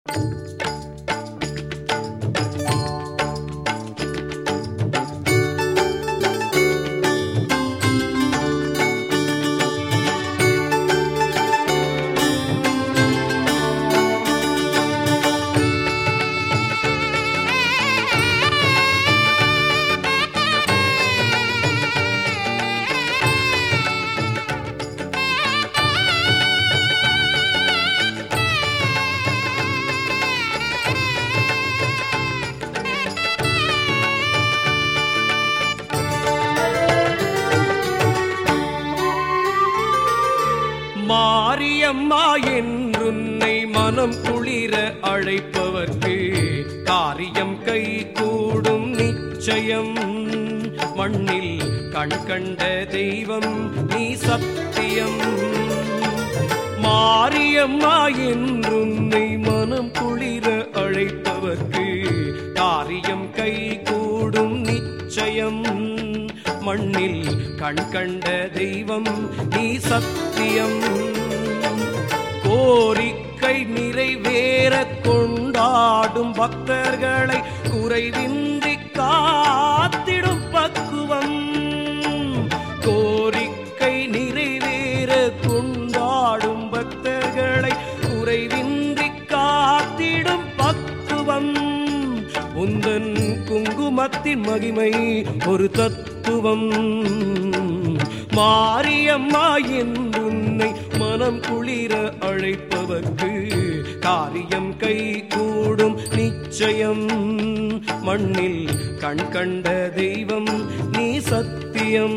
மாரியம்மா என்றுன்னை மனம் குளிர அழைப்பவர்க்கு காரியம் கை கூடும் நிச்சயம் மண்ணில் கண் கண்ட தெய்வம் நீ சத்தியம் மாரியம்மா என்றுன்னை மனம் குளிர அழைப்பவர்க்கு காரியம் கை கூடும் நிச்சயம் மண்ணில் கண் கண்ட தெய்வம் நீ சத்தியம் கோரிக்கை நிறைவேற கொண்டாடும் பக்தர்களை குறைவின்றி காத்திடும் பக்குவம் கோரிக்கை நிறைவேற கொண்டாடும் பக்தர்களை குறைவின்றி காத்திடும் பக்குவம் உந்தன் குங்குமத்தின் மகிமை ஒரு தத்துவம் மாரியம்மா என்றுன்னை மனம் குளிர அழைப்பவர்க்கு காரியம் கை கூடும் நிச்சயம் மண்ணில் கண் கண்ட தெய்வம் நீ சத்தியம்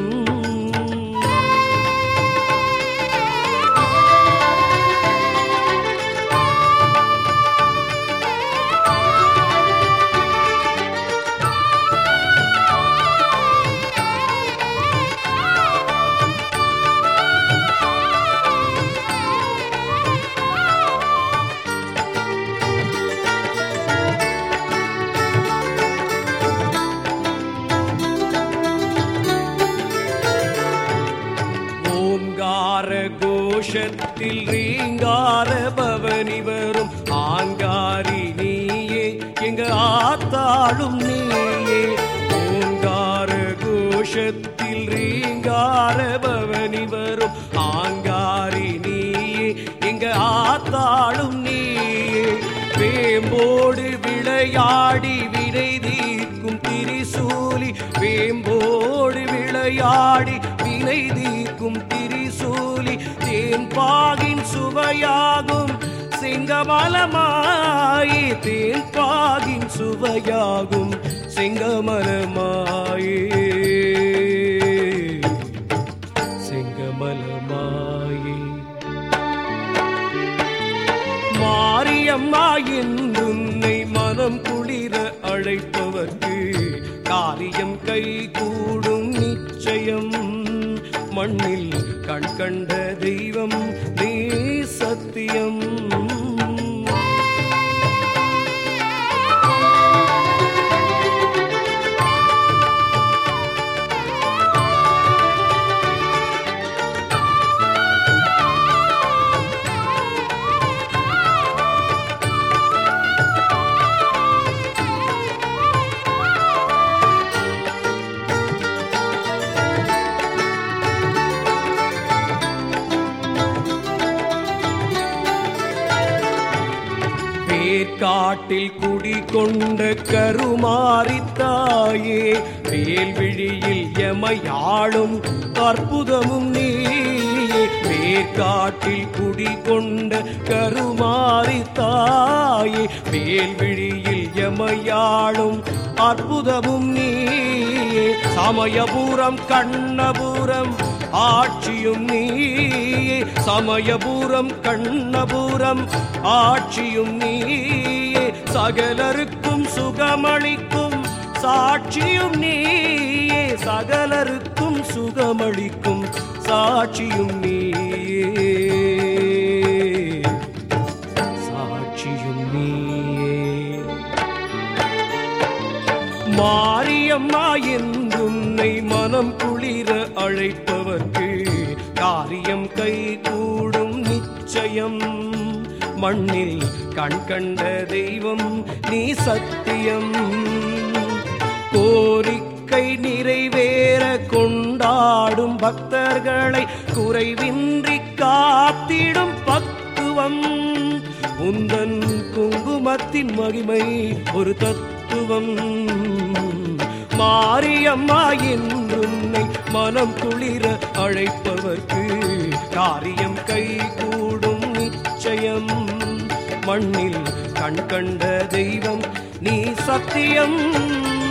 ஓங்கார கோஷத்தில் ரீங்கார பவனி வரும் ஆங்காரி நீயே எங்க ஆத்தாளும் நீயே ஓங்கார கோஷத்தில் ரீங்கார பவனி வரும் ஆங்காரி நீயே எங்க ஆத்தாளும் நீயே வேம்போடு விளையாடி வினை தீர்க்கும் திரிசூலி வேம்போடு விளையாடி வினை தீர்க்கும் திரிசூலி தேன்பாகின் சுவையாகும் செங்கமலமாயே தேன்பாகின் சுவையாகும் செங்கமலமாயே செங்கமலமாயே மாரியம்மா என்னுன்னை மனம் குளிர அழைப்பவர்க்கு காரியம் கை கூடும் நிச்சயம் மண்ணில் கண் கண்ட தெய்வம் நீ சத்தியம் வேர்க்காட்டில் குடிகொண்ட கருமாரித்தாயே வேல்விழியில் எமையாளும் அற்புதமும் நீயே வேர்க்காட்டில் குடிகொண்ட கருமாரித்தாயே வேல்விழியில் எமையாளும் அற்புதமும் நீயே சமயபுரம் கண்ணபுரம் ஆட்சியும் நீயே சமயபுரம் கண்ணபுரம் ஆட்சியும் நீயே சகலருக்கும் சுகமளிக்கும் சாட்சியும் நீயே சகலருக்கும் சுகமளிக்கும் சாட்சியும் நீயே சாட்சியும் நீயே மாரியம்மா என்றுன்னை மனம் குளிர அழைப்பவர்க்கு காரியம் கை கூடும் நிச்சயம் மண்ணில் கண் கண்ட தெய்வம் நீ சத்தியம் கோரிக்கை நிறைவேற கொண்டாடும் பக்தர்களை குறைவின்றி காத்திடும் பக்குவம் உந்தன் குங்குமத்தின் மகிமை ஒரு தத்துவம் மாரியம்மா என்றுன்னை மனம் குளிர அழைப்பவர்க்கு காரியம் கைகூடும் நிச்சயம் மண்ணில் கண் கண்ட தெய்வம் நீ சத்தியம்